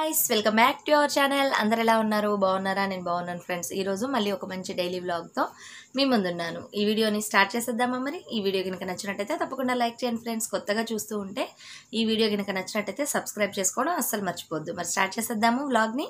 guys welcome back to our channel అందరు ఎలా ఉన్నారు బాగున్నారా నేను బాగున్నాను ఫ్రెండ్స్ ఈరోజు మళ్ళీ ఒక మంచి డైలీ వ్లాగ్తో మీ ముందున్నాను ఈ వీడియోని స్టార్ట్ చేసేద్దామా మరి ఈ వీడియో కనుక నచ్చినట్టయితే తప్పకుండా లైక్ చేయండి ఫ్రెండ్స్ కొత్తగా చూస్తూ ఉంటే ఈ వీడియో కనుక నచ్చినట్టయితే సబ్స్క్రైబ్ చేసుకోవడం అస్సలు మర్చిపోద్దు మరి స్టార్ట్ చేసేద్దాము వ్లాగ్ని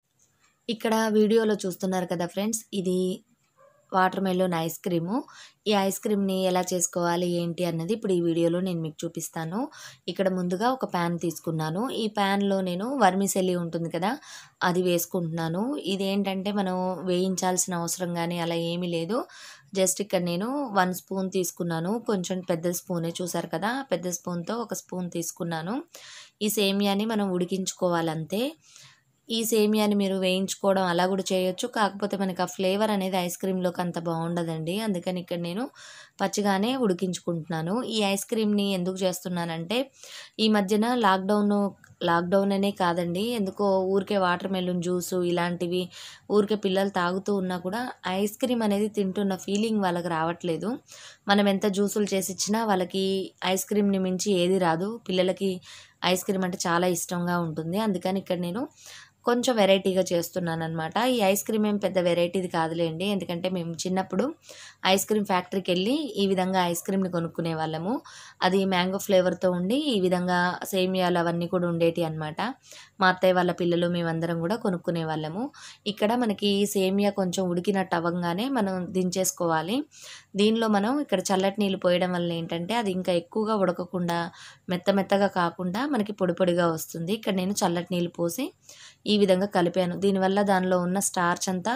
ఇక్కడ వీడియోలో చూస్తున్నారు కదా ఫ్రెండ్స్ ఇది వాటర్ మెలోన్ ఐస్ క్రీము ఈ ఐస్ క్రీమ్ని ఎలా చేసుకోవాలి ఏంటి అన్నది ఇప్పుడు ఈ వీడియోలో నేను మీకు చూపిస్తాను ఇక్కడ ముందుగా ఒక ప్యాన్ తీసుకున్నాను ఈ ప్యాన్లో నేను వర్మిసెల్లి ఉంటుంది కదా అది వేసుకుంటున్నాను ఇదేంటంటే మనం వేయించాల్సిన అవసరం కానీ అలా ఏమీ లేదు జస్ట్ ఇక్కడ నేను వన్ స్పూన్ తీసుకున్నాను కొంచెం పెద్ద స్పూనే చూసారు కదా పెద్ద స్పూన్తో ఒక స్పూన్ తీసుకున్నాను ఈ సేమియాని మనం ఉడికించుకోవాలంతే ఈ సేమియాని మీరు వేయించుకోవడం అలా కూడా చేయొచ్చు కాకపోతే మనకి ఆ ఫ్లేవర్ అనేది ఐస్ క్రీమ్లోకి అంత బాగుండదండి అందుకని ఇక్కడ నేను పచ్చిగానే ఉడికించుకుంటున్నాను ఈ ఐస్ క్రీమ్ని ఎందుకు చేస్తున్నానంటే ఈ మధ్యన లాక్డౌన్ లాక్డౌన్ అనే కాదండి ఎందుకో ఊరికే వాటర్ మెలూన్ జ్యూసు ఇలాంటివి ఊరికే పిల్లలు తాగుతూ ఉన్నా కూడా ఐస్ క్రీమ్ అనేది తింటున్న ఫీలింగ్ వాళ్ళకి రావట్లేదు మనం ఎంత జ్యూసులు చేసి ఇచ్చినా వాళ్ళకి ఐస్ క్రీమ్ని మించి ఏది రాదు పిల్లలకి ఐస్ క్రీమ్ అంటే చాలా ఇష్టంగా ఉంటుంది అందుకని ఇక్కడ నేను కొంచెం వెరైటీగా చేస్తున్నాను అనమాట ఈ ఐస్ క్రీమ్ ఏం పెద్ద వెరైటీది కాదులేండి ఎందుకంటే మేము చిన్నప్పుడు ఐస్ క్రీమ్ ఫ్యాక్టరీకి వెళ్ళి ఈ విధంగా ఐస్ క్రీమ్ని కొనుక్కునే వాళ్ళము అది మ్యాంగో ఫ్లేవర్తో ఉండి ఈ విధంగా సేమియాలు అవన్నీ కూడా ఉండేటి అనమాట మా అత్తయ్య వాళ్ళ పిల్లలు మేమందరం కూడా కొనుక్కునే వాళ్ళము ఇక్కడ మనకి సేమియా కొంచెం ఉడికినట్టు అవ్వగానే మనం దించేసుకోవాలి దీనిలో మనం ఇక్కడ చల్లటి నీళ్ళు పోయడం వల్ల ఏంటంటే అది ఇంకా ఎక్కువగా ఉడకకుండా మెత్త మెత్తగా కాకుండా మనకి పొడి పొడిగా వస్తుంది ఇక్కడ నేను చల్లటి నీళ్ళు పోసి ఈ విధంగా కలిపాను దీనివల్ల దానిలో ఉన్న స్టార్చ్ అంతా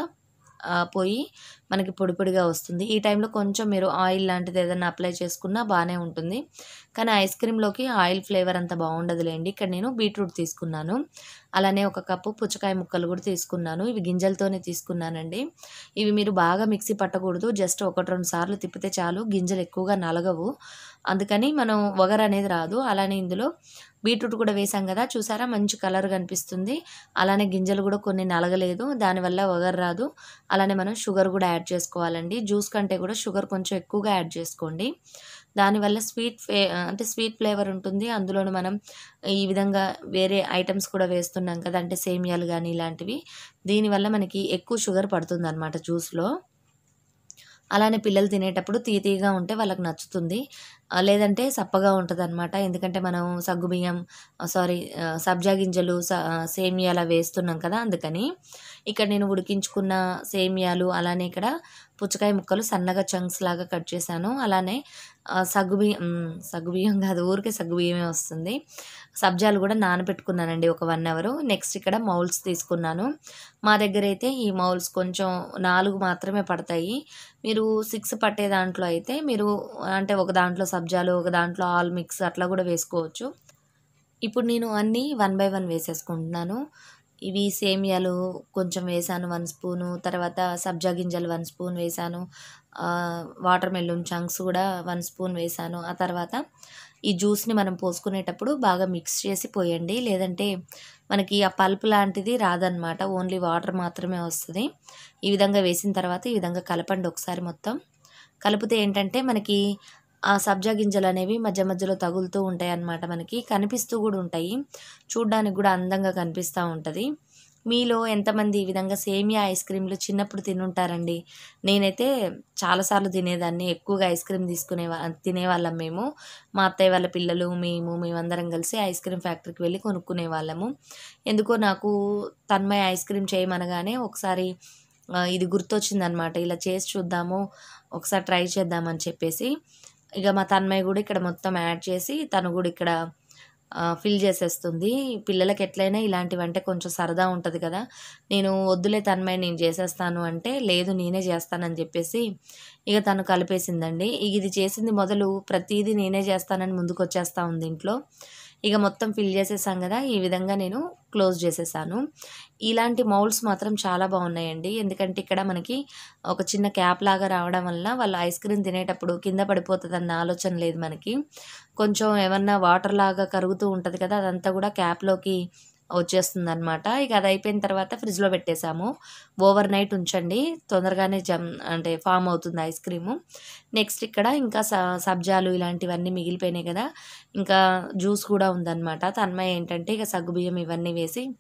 పోయి మనకి పొడి పొడిగా వస్తుంది ఈ టైంలో కొంచెం మీరు ఆయిల్ లాంటిది ఏదైనా అప్లై చేసుకున్నా బాగానే ఉంటుంది కానీ ఐస్ క్రీమ్లోకి ఆయిల్ ఫ్లేవర్ అంత బాగుండదులేండి ఇక్కడ నేను బీట్రూట్ తీసుకున్నాను అలానే ఒక కప్పు పుచ్చకాయ ముక్కలు కూడా తీసుకున్నాను ఇవి గింజలతోనే తీసుకున్నానండి ఇవి మీరు బాగా మిక్సీ పట్టకూడదు జస్ట్ ఒకటి రెండు సార్లు తిప్పితే చాలు గింజలు ఎక్కువగా నలగవు అందుకని మనం వగర అనేది రాదు అలానే ఇందులో బీట్రూట్ కూడా వేసాం కదా చూసారా మంచి కలర్ కనిపిస్తుంది అలానే గింజలు కూడా కొన్ని నలగలేదు దానివల్ల వగర్ రాదు అలానే మనం షుగర్ కూడా యాడ్ చేసుకోవాలండి జ్యూస్ కంటే కూడా షుగర్ కొంచెం ఎక్కువగా యాడ్ చేసుకోండి దానివల్ల స్వీట్ ఫ్లే అంటే స్వీట్ ఫ్లేవర్ ఉంటుంది అందులోను మనం ఈ విధంగా వేరే ఐటమ్స్ కూడా వేస్తున్నాం కదా అంటే సేమియాలు కానీ ఇలాంటివి దీనివల్ల మనకి ఎక్కువ షుగర్ పడుతుంది అనమాట జ్యూస్లో అలానే పిల్లలు తినేటప్పుడు తీతీగా ఉంటే వాళ్ళకి నచ్చుతుంది లేదంటే సప్పగా ఉంటుంది అనమాట ఎందుకంటే మనం సగ్గుబియ్యం సారీ సబ్జా గింజలు సేమియాలు వేస్తున్నాం కదా అందుకని ఇక్కడ నేను ఉడికించుకున్న సేమియాలు అలానే ఇక్కడ పుచ్చకాయ ముక్కలు సన్నగా చంక్స్ లాగా కట్ చేశాను అలానే సగ్గుబియ్యం సగ్గుబియ్యం కాదు ఊరికే సగ్గుబియ్యమే వస్తుంది సబ్జాలు కూడా నానబెట్టుకున్నానండి ఒక వన్ అవర్ నెక్స్ట్ ఇక్కడ మౌల్స్ తీసుకున్నాను మా దగ్గర అయితే ఈ మౌల్స్ కొంచెం నాలుగు మాత్రమే పడతాయి మీరు సిక్స్ పట్టే దాంట్లో అయితే మీరు అంటే ఒక దాంట్లో సబ్జాలు ఒక దాంట్లో ఆల్ మిక్స్ అట్లా కూడా వేసుకోవచ్చు ఇప్పుడు నేను అన్నీ వన్ బై వన్ వేసేసుకుంటున్నాను ఇవి సేమియాలు కొంచెం వేసాను వన్ స్పూను తర్వాత సబ్జా గింజలు వన్ స్పూన్ వేసాను వాటర్ మెలూన్ చంక్స్ కూడా వన్ స్పూన్ వేసాను ఆ తర్వాత ఈ జ్యూస్ని మనం పోసుకునేటప్పుడు బాగా మిక్స్ చేసి పోయండి లేదంటే మనకి ఆ పల్ప్ లాంటిది రాదనమాట ఓన్లీ వాటర్ మాత్రమే వస్తుంది ఈ విధంగా వేసిన తర్వాత ఈ విధంగా కలపండి ఒకసారి మొత్తం కలిపితే ఏంటంటే మనకి ఆ సబ్జా గింజలు అనేవి మధ్య మధ్యలో తగులుతూ ఉంటాయి అన్నమాట మనకి కనిపిస్తూ కూడా ఉంటాయి చూడ్డానికి కూడా అందంగా కనిపిస్తూ ఉంటుంది మీలో ఎంతమంది ఈ విధంగా సేమియా ఐస్ క్రీమ్లు చిన్నప్పుడు తినుంటారండి నేనైతే చాలాసార్లు తినేదాన్ని ఎక్కువగా ఐస్ క్రీమ్ తీసుకునే తినేవాళ్ళం మేము మా అత్తయ్య వాళ్ళ పిల్లలు మేము మేమందరం కలిసి ఐస్ క్రీమ్ ఫ్యాక్టరీకి వెళ్ళి కొనుక్కునే వాళ్ళము ఎందుకో నాకు తన్మయ ఐస్ క్రీమ్ చేయమనగానే ఒకసారి ఇది గుర్తొచ్చిందనమాట ఇలా చేసి చూద్దాము ఒకసారి ట్రై చేద్దామని చెప్పేసి ఇక మా తన్మయ్య కూడా ఇక్కడ మొత్తం యాడ్ చేసి తను కూడా ఇక్కడ ఫిల్ చేసేస్తుంది పిల్లలకి ఎట్లయినా ఇలాంటివి అంటే కొంచెం సరదా ఉంటుంది కదా నేను వద్దులే తన్మయ్య నేను చేసేస్తాను అంటే లేదు నేనే చేస్తానని చెప్పేసి ఇక తను కలిపేసిందండి ఇక ఇది చేసింది మొదలు ప్రతిదీ నేనే చేస్తానని ముందుకు వచ్చేస్తూ ఉంది ఇంట్లో ఇక మొత్తం ఫిల్ చేసేసాం కదా ఈ విధంగా నేను క్లోజ్ చేసేసాను ఇలాంటి మౌల్డ్స్ మాత్రం చాలా బాగున్నాయండి ఎందుకంటే ఇక్కడ మనకి ఒక చిన్న క్యాప్ లాగా రావడం వల్ల వాళ్ళు ఐస్ క్రీమ్ తినేటప్పుడు కింద పడిపోతుంది అన్న ఆలోచన లేదు మనకి కొంచెం ఏమన్నా వాటర్ లాగా కరుగుతూ ఉంటుంది కదా అదంతా కూడా క్యాప్లోకి వచ్చేస్తుంది అనమాట ఇక అది అయిపోయిన తర్వాత ఫ్రిడ్జ్లో పెట్టేసాము ఓవర్ నైట్ ఉంచండి తొందరగానే జమ్ అంటే ఫామ్ అవుతుంది ఐస్ క్రీము నెక్స్ట్ ఇక్కడ ఇంకా స సబ్జాలు ఇలాంటివన్నీ మిగిలిపోయినాయి కదా ఇంకా జ్యూస్ కూడా ఉందన్నమాట తన్మయ ఏంటంటే ఇక సగ్గుబియ్యం ఇవన్నీ వేసి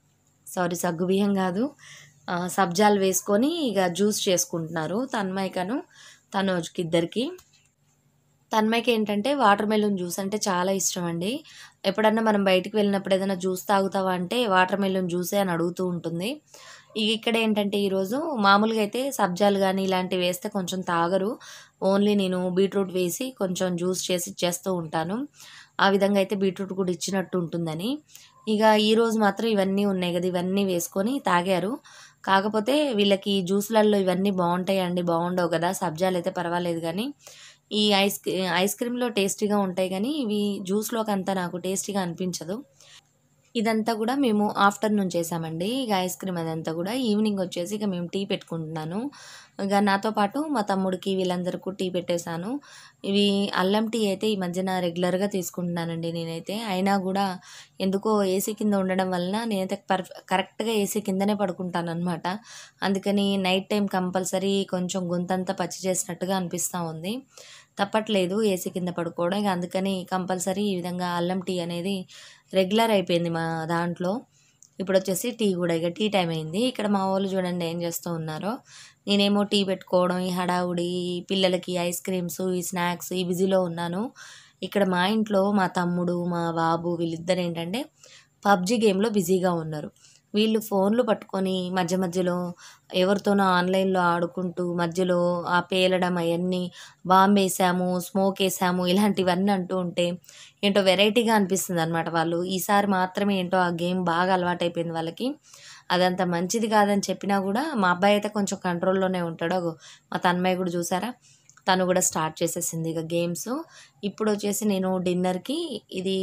సారీ సగ్గుబియ్యం కాదు ఆ, సబ్జాలు వేసుకొని ఇక జ్యూస్ చేసుకుంటున్నారు తన్మయ్యకను తనోజ్కి ఇద్దరికి తన్మయ్యకి ఏంటంటే వాటర్ మెలూన్ జ్యూస్ అంటే చాలా ఇష్టం అండి ఎప్పుడన్నా మనం బయటికి వెళ్ళినప్పుడు ఏదైనా జ్యూస్ తాగుతావా అంటే వాటర్ మెలూన్ జ్యూసే అని అడుగుతూ ఉంటుంది ఇక ఇక్కడ ఏంటంటే ఈరోజు మామూలుగా అయితే సబ్జాలు కానీ ఇలాంటివి వేస్తే కొంచెం తాగరు ఓన్లీ నేను బీట్రూట్ వేసి కొంచెం జ్యూస్ చేసి ఇచ్చేస్తూ ఉంటాను ఆ విధంగా అయితే బీట్రూట్ కూడా ఇచ్చినట్టు ఉంటుందని ఇక ఈరోజు మాత్రం ఇవన్నీ ఉన్నాయి కదా ఇవన్నీ వేసుకొని తాగారు కాకపోతే వీళ్ళకి ఈ జ్యూస్లలో ఇవన్నీ బాగుంటాయండి బాగుండవు కదా సబ్జాలు అయితే పర్వాలేదు కానీ ఈ ఐస్ ఐస్ క్రీమ్లో టేస్టీగా ఉంటాయి కానీ ఇవి జ్యూస్లోకి అంతా నాకు టేస్టీగా అనిపించదు ఇదంతా కూడా మేము ఆఫ్టర్నూన్ చేసామండి ఇక ఐస్ క్రీమ్ అదంతా కూడా ఈవినింగ్ వచ్చేసి ఇక మేము టీ పెట్టుకుంటున్నాను ఇక నాతో పాటు మా తమ్ముడికి వీళ్ళందరికీ టీ పెట్టేశాను ఇవి అల్లం టీ అయితే ఈ మధ్యన రెగ్యులర్గా తీసుకుంటున్నానండి నేనైతే అయినా కూడా ఎందుకో ఏసీ కింద ఉండడం వలన నేనైతే పర్ఫ్ కరెక్ట్గా ఏసీ కిందనే పడుకుంటాను అనమాట అందుకని నైట్ టైం కంపల్సరీ కొంచెం గొంతంతా పచ్చి చేసినట్టుగా అనిపిస్తూ ఉంది తప్పట్లేదు ఏసీ కింద పడుకోవడం ఇక అందుకని కంపల్సరీ ఈ విధంగా అల్లం టీ అనేది రెగ్యులర్ అయిపోయింది మా దాంట్లో ఇప్పుడు వచ్చేసి టీ కూడా ఇక టీ టైం అయింది ఇక్కడ మా వాళ్ళు చూడండి ఏం చేస్తూ ఉన్నారో నేనేమో టీ పెట్టుకోవడం ఈ హడావుడి ఈ పిల్లలకి ఐస్ క్రీమ్స్ ఈ స్నాక్స్ ఈ బిజీలో ఉన్నాను ఇక్కడ మా ఇంట్లో మా తమ్ముడు మా బాబు వీళ్ళిద్దరు ఏంటంటే పబ్జి గేమ్లో బిజీగా ఉన్నారు వీళ్ళు ఫోన్లు పట్టుకొని మధ్య మధ్యలో ఎవరితోనో ఆన్లైన్లో ఆడుకుంటూ మధ్యలో ఆ పేలడం అవన్నీ బాంబ్ వేసాము స్మోక్ వేసాము ఇలాంటివన్నీ అంటూ ఉంటే ఏంటో వెరైటీగా అనిపిస్తుంది అనమాట వాళ్ళు ఈసారి మాత్రమే ఏంటో ఆ గేమ్ బాగా అలవాటైపోయింది వాళ్ళకి అదంత మంచిది కాదని చెప్పినా కూడా మా అబ్బాయి అయితే కొంచెం కంట్రోల్లోనే ఉంటాడు అగో మా తన్మయ్య కూడా చూసారా తను కూడా స్టార్ట్ చేసేసింది ఇక గేమ్స్ ఇప్పుడు వచ్చేసి నేను డిన్నర్కి ఇది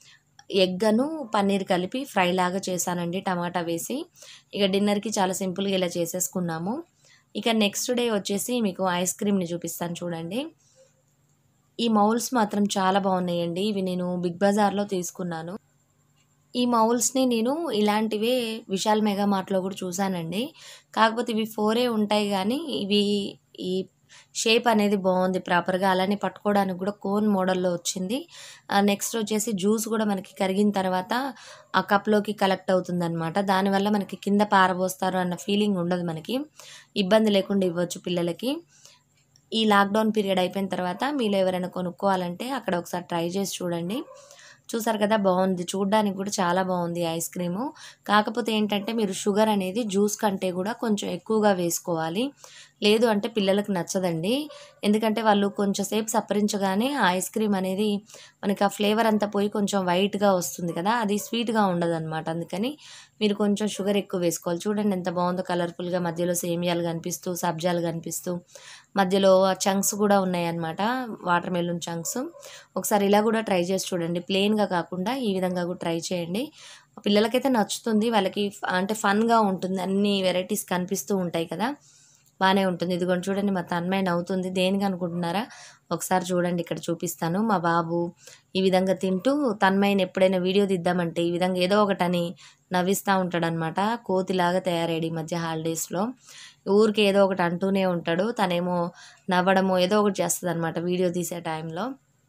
ఎగ్గను పన్నీర్ కలిపి ఫ్రై లాగా చేశానండి టమాటా వేసి ఇక డిన్నర్కి చాలా సింపుల్గా ఇలా చేసేసుకున్నాము ఇక నెక్స్ట్ డే వచ్చేసి మీకు ఐస్ క్రీమ్ని చూపిస్తాను చూడండి ఈ మౌల్స్ మాత్రం చాలా బాగున్నాయండి ఇవి నేను బిగ్ బజార్లో తీసుకున్నాను ఈ మౌల్స్ని నేను ఇలాంటివే విశాల్ మెగా మార్ట్లో కూడా చూశానండి కాకపోతే ఇవి ఫోరే ఉంటాయి కానీ ఇవి ఈ షేప్ అనేది బాగుంది ప్రాపర్గా అలానే పట్టుకోవడానికి కూడా కోన్ మోడల్లో వచ్చింది నెక్స్ట్ వచ్చేసి జ్యూస్ కూడా మనకి కరిగిన తర్వాత ఆ కప్లోకి కలెక్ట్ అవుతుంది అనమాట దానివల్ల మనకి కింద పారబోస్తారు అన్న ఫీలింగ్ ఉండదు మనకి ఇబ్బంది లేకుండా ఇవ్వచ్చు పిల్లలకి ఈ లాక్డౌన్ పీరియడ్ అయిపోయిన తర్వాత మీరు ఎవరైనా కొనుక్కోవాలంటే అక్కడ ఒకసారి ట్రై చేసి చూడండి చూసారు కదా బాగుంది చూడడానికి కూడా చాలా బాగుంది ఐస్ క్రీము కాకపోతే ఏంటంటే మీరు షుగర్ అనేది జ్యూస్ కంటే కూడా కొంచెం ఎక్కువగా వేసుకోవాలి లేదు అంటే పిల్లలకు నచ్చదండి ఎందుకంటే వాళ్ళు కొంచెం సేపు సప్పరించగానే ఆ ఐస్ క్రీమ్ అనేది మనకి ఆ ఫ్లేవర్ అంతా పోయి కొంచెం వైట్గా వస్తుంది కదా అది స్వీట్గా ఉండదు అనమాట అందుకని మీరు కొంచెం షుగర్ ఎక్కువ వేసుకోవాలి చూడండి ఎంత బాగుందో కలర్ఫుల్గా మధ్యలో సేమియాలు కనిపిస్తూ సబ్జాలు కనిపిస్తూ మధ్యలో చంక్స్ కూడా ఉన్నాయన్నమాట వాటర్ మెలూన్ చంక్స్ ఒకసారి ఇలా కూడా ట్రై చేసి చూడండి ప్లెయిన్గా కాకుండా ఈ విధంగా కూడా ట్రై చేయండి పిల్లలకైతే నచ్చుతుంది వాళ్ళకి ఫ- అంటే ఫన్గా ఉంటుంది అన్ని వెరైటీస్ కనిపిస్తూ ఉంటాయి కదా బాగానే ఉంటుంది ఇదిగోండి చూడండి మా తన్మయ్య నవ్వుతుంది దేనికి అనుకుంటున్నారా ఒకసారి చూడండి ఇక్కడ చూపిస్తాను మా బాబు ఈ విధంగా తింటూ తన్మయ్యని ఎప్పుడైనా వీడియో తీద్దామంటే ఈ విధంగా ఏదో ఒకటని నవ్విస్తూ ఉంటాడనమాట కోతిలాగా తయారయ్యాడు ఈ మధ్య హాలిడేస్లో ఊరికి ఏదో ఒకటి అంటూనే ఉంటాడు తనేమో నవ్వడము ఏదో ఒకటి చేస్తుంది అనమాట వీడియో తీసే టైంలో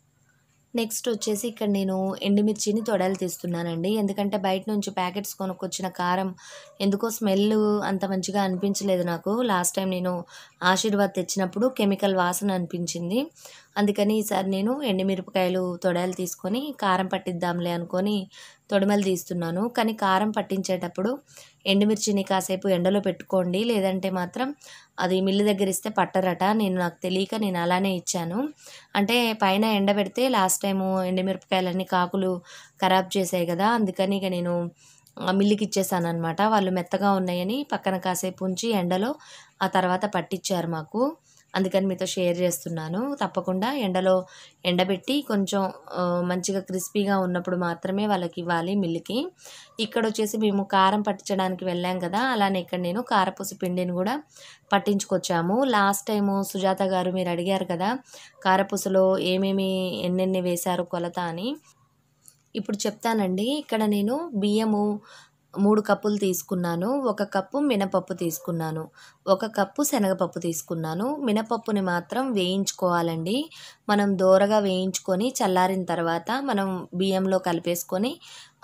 నెక్స్ట్ వచ్చేసి ఇక్కడ నేను ఎండుమిర్చిని తొడలు తీస్తున్నానండి ఎందుకంటే బయట నుంచి ప్యాకెట్స్ కొనుక్కొచ్చిన కారం ఎందుకో స్మెల్ అంత మంచిగా అనిపించలేదు నాకు లాస్ట్ టైం నేను ఆశీర్వాద్ తెచ్చినప్పుడు కెమికల్ వాసన అనిపించింది అందుకని ఈసారి నేను ఎండుమిరపకాయలు తొడలు తీసుకొని కారం పట్టిద్దాంలే అనుకొని తొడిమలు తీస్తున్నాను కానీ కారం పట్టించేటప్పుడు ఎండుమిర్చిని కాసేపు ఎండలో పెట్టుకోండి లేదంటే మాత్రం అది మిల్లు దగ్గర ఇస్తే పట్టరట నేను నాకు తెలియక నేను అలానే ఇచ్చాను అంటే పైన ఎండ పెడితే లాస్ట్ టైము ఎండుమిరపకాయలన్నీ కాకులు ఖరాబ్ చేసాయి కదా అందుకని ఇక నేను ఆ మిల్లుకి ఇచ్చేసాను అనమాట వాళ్ళు మెత్తగా ఉన్నాయని పక్కన కాసేపు ఉంచి ఎండలో ఆ తర్వాత పట్టించారు మాకు అందుకని మీతో షేర్ చేస్తున్నాను తప్పకుండా ఎండలో ఎండబెట్టి కొంచెం ఆ, మంచిగా క్రిస్పీగా ఉన్నప్పుడు మాత్రమే వాళ్ళకి ఇవ్వాలి మిల్లుకి ఇక్కడ వచ్చేసి మేము కారం పట్టించడానికి వెళ్ళాం కదా అలానే ఇక్కడ నేను కారపూస పిండిని కూడా పట్టించుకొచ్చాము లాస్ట్ టైము సుజాత గారు మీరు అడిగారు కదా కారపూసలో ఏమేమి ఎన్నెన్ని వేశారు కొలత అని ఇప్పుడు చెప్తానండి ఇక్కడ నేను బియ్యము మూడు కప్పులు తీసుకున్నాను ఒక కప్పు మినపప్పు తీసుకున్నాను ఒక కప్పు శనగపప్పు తీసుకున్నాను మినపప్పుని మాత్రం వేయించుకోవాలండి మనం దోరగా వేయించుకొని చల్లారిన తర్వాత మనం బియ్యంలో కలిపేసుకొని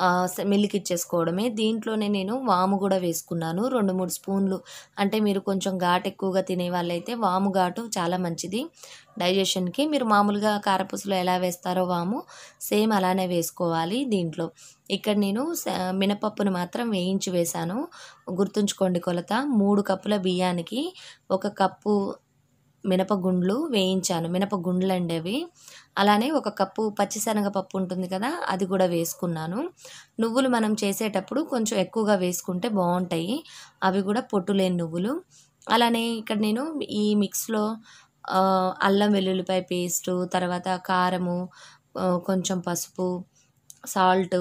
ఆ, స- మిల్లుకి ఇచ్చేసుకోవడమే దీంట్లోనే నేను వాము కూడా వేసుకున్నాను రెండు మూడు స్పూన్లు అంటే మీరు కొంచెం ఘాటు ఎక్కువగా తినే వాళ్ళైతే వాము ఘాటు చాలా మంచిది డైజెషన్కి మీరు మామూలుగా కారపూసలో ఎలా వేస్తారో వాము సేమ్ అలానే వేసుకోవాలి దీంట్లో ఇక్కడ నేను స- మినపప్పును మాత్రం వేయించి వేశాను గుర్తుంచుకోండి కొలత మూడు కప్పుల బియ్యానికి ఒక కప్పు మినపగుండ్లు వేయించాను మినపగుండ్లు అండి అవి అలానే ఒక కప్పు పచ్చిశనగపప్పు ఉంటుంది కదా అది కూడా వేసుకున్నాను నువ్వులు మనం చేసేటప్పుడు కొంచెం ఎక్కువగా వేసుకుంటే బాగుంటాయి అవి కూడా పొట్టు లేని నువ్వులు అలానే ఇక్కడ నేను ఈ మిక్స్లో ఆ, అల్లం వెల్లుల్లిపాయ పేస్టు తర్వాత కారము ఆ, కొంచెం పసుపు సాల్ట్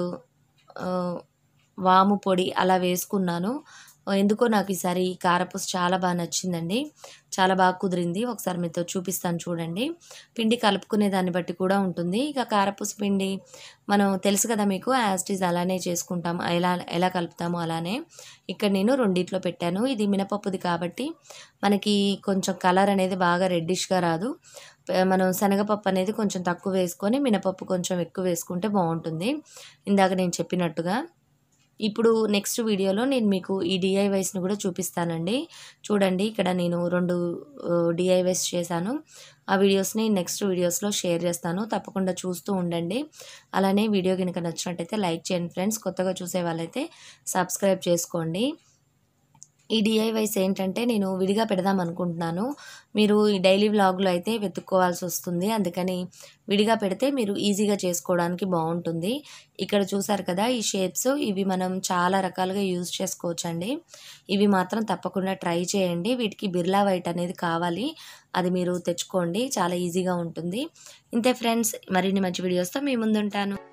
వాము పొడి అలా వేసుకున్నాను ఎందుకో నాకు ఈసారి ఈ కారపూస చాలా బాగా నచ్చిందండి చాలా బాగా కుదిరింది ఒకసారి మీతో చూపిస్తాను చూడండి పిండి కలుపుకునే దాన్ని బట్టి కూడా ఉంటుంది ఇక కారపూస పిండి మనం తెలుసు కదా మీకు యాస్టీజ్ అలానే చేసుకుంటాం ఎలా ఎలా కలుపుతామో అలానే ఇక్కడ నేను రెండిట్లో పెట్టాను ఇది మినపప్పుది కాబట్టి మనకి కొంచెం కలర్ అనేది బాగా రెడ్డిష్గా రాదు ప- మనం శనగపప్పు అనేది కొంచెం తక్కువ వేసుకొని మినపప్పు కొంచెం ఎక్కువ వేసుకుంటే బాగుంటుంది ఇందాక నేను చెప్పినట్టుగా ఇప్పుడు నెక్స్ట్ వీడియోలో నేను మీకు ఈ డిఐవైస్ని కూడా చూపిస్తానండి చూడండి ఇక్కడ నేను రెండు డిఐవైస్ చేశాను ఆ వీడియోస్ని నెక్స్ట్ వీడియోస్లో షేర్ చేస్తాను తప్పకుండా చూస్తూ ఉండండి అలానే వీడియో కనుక నచ్చినట్టయితే లైక్ చేయండి ఫ్రెండ్స్ కొత్తగా చూసే వాళ్ళైతే సబ్స్క్రైబ్ చేసుకోండి ఈ డిఐవైస్ ఏంటంటే నేను విడిగా పెడదాం అనుకుంటున్నాను మీరు ఈ డైలీ వ్లాగ్లో అయితే వెతుక్కోవాల్సి వస్తుంది అందుకని విడిగా పెడితే మీరు ఈజీగా చేసుకోవడానికి బాగుంటుంది ఇక్కడ చూసారు కదా ఈ షేప్స్ ఇవి మనం చాలా రకాలుగా యూజ్ చేసుకోవచ్చండి ఇవి మాత్రం తప్పకుండా ట్రై చేయండి వీటికి బిర్లా వైట్ అనేది కావాలి అది మీరు తెచ్చుకోండి చాలా ఈజీగా ఉంటుంది ఇంతే ఫ్రెండ్స్ మరిన్ని మంచి వీడియోస్తో మీ ముందుంటాను